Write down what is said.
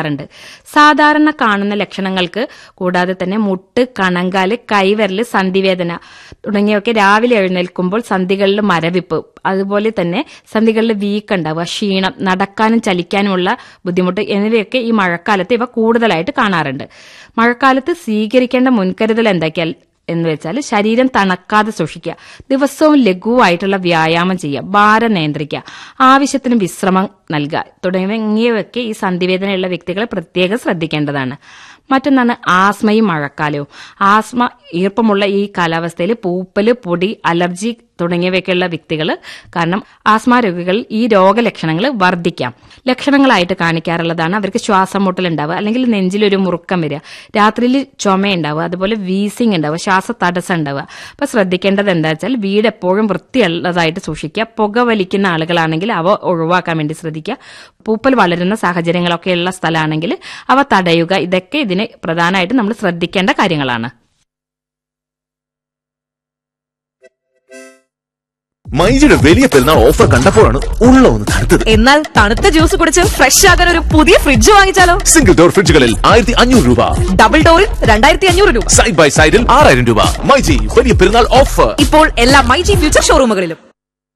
കാണാറുണ്ട് സാധാരണ കാണുന്ന ലക്ഷണങ്ങൾക്ക് കൂടാതെ തന്നെ മുട്ട് കണങ്കാല് കൈവിരല് സന്ധിവേദന തുടങ്ങിയവയൊക്കെ രാവിലെ എഴുന്നേൽക്കുമ്പോൾ സന്ധികളിൽ മരവിപ്പ് അതുപോലെ തന്നെ സന്ധികളിൽ വീക്ക് ഉണ്ടാവുക ക്ഷീണം നടക്കാനും ചലിക്കാനുമുള്ള ബുദ്ധിമുട്ട് എന്നിവയൊക്കെ ഈ മഴക്കാലത്ത് ഇവ കൂടുതലായിട്ട് കാണാറുണ്ട് മഴക്കാലത്ത് സ്വീകരിക്കേണ്ട മുൻകരുതൽ എന്തൊക്കെയാൽ എന്ന് വെച്ചാൽ ശരീരം തണക്കാതെ സൂക്ഷിക്കുക ദിവസവും ലഘുവായിട്ടുള്ള വ്യായാമം ചെയ്യുക ഭാരം നിയന്ത്രിക്കുക ആവശ്യത്തിന് വിശ്രമം നൽകുക തുടങ്ങിയവയൊക്കെ ഈ സന്ധിവേദനയുള്ള വ്യക്തികളെ പ്രത്യേകം ശ്രദ്ധിക്കേണ്ടതാണ് മറ്റൊന്നാണ് ആസ്മയും മഴക്കാലവും ആസ്മ ഈർപ്പമുള്ള ഈ കാലാവസ്ഥയിൽ പൂപ്പല് പൊടി അലർജി തുടങ്ങിയവയൊക്കെയുള്ള വ്യക്തികൾ കാരണം ആസ്മ രോഗികളിൽ ഈ രോഗലക്ഷണങ്ങൾ വർദ്ധിക്കാം ലക്ഷണങ്ങളായിട്ട് കാണിക്കാറുള്ളതാണ് അവർക്ക് ശ്വാസം മുട്ടലുണ്ടാവുക അല്ലെങ്കിൽ നെഞ്ചിലൊരു മുറുക്കം വരിക രാത്രിയിൽ ചുമയുണ്ടാവുക അതുപോലെ വീസിങ് ഉണ്ടാവുക ശ്വാസ തടസ്സം ഉണ്ടാവുക അപ്പൊ ശ്രദ്ധിക്കേണ്ടത് എന്താ വെച്ചാൽ വീട് എപ്പോഴും വൃത്തിയുള്ളതായിട്ട് സൂക്ഷിക്കുക പുക വലിക്കുന്ന ആളുകളാണെങ്കിൽ അവ ഒഴിവാക്കാൻ വേണ്ടി ശ്രദ്ധിക്കുക പൂപ്പൽ വളരുന്ന സാഹചര്യങ്ങളൊക്കെ ഉള്ള സ്ഥലമാണെങ്കിൽ അവ തടയുക ഇതൊക്കെ ഇതിന് പ്രധാനമായിട്ട് നമ്മൾ ശ്രദ്ധിക്കേണ്ട കാര്യങ്ങളാണ് മൈജിയുടെ വലിയ പെരുന്നാൾ ഓഫർ കണ്ടപ്പോഴാണ് ഉള്ള ഒന്ന് തടുത്തത് എന്നാൽ തണുത്ത ജ്യൂസ് കുടിച്ച് ഫ്രഷ് ആകാൻ ഒരു പുതിയ ഫ്രിഡ്ജ് വാങ്ങിച്ചാലോ സിംഗിൾ ഡോർ ഫ്രിഡ്ജുകളിൽ ആയിരത്തി അഞ്ഞൂറ് രൂപ ഡബിൾ ഡോറിൽ രണ്ടായിരത്തി അഞ്ഞൂറ് രൂപ സൈഡ് ബൈ സൈഡിൽ ആറായിരം രൂപ മൈജി വലിയ പെരുന്നാൾ ഓഫർ ഇപ്പോൾ എല്ലാ മൈജി ഫ്യൂച്ചർ ഷോറൂമുകളിലും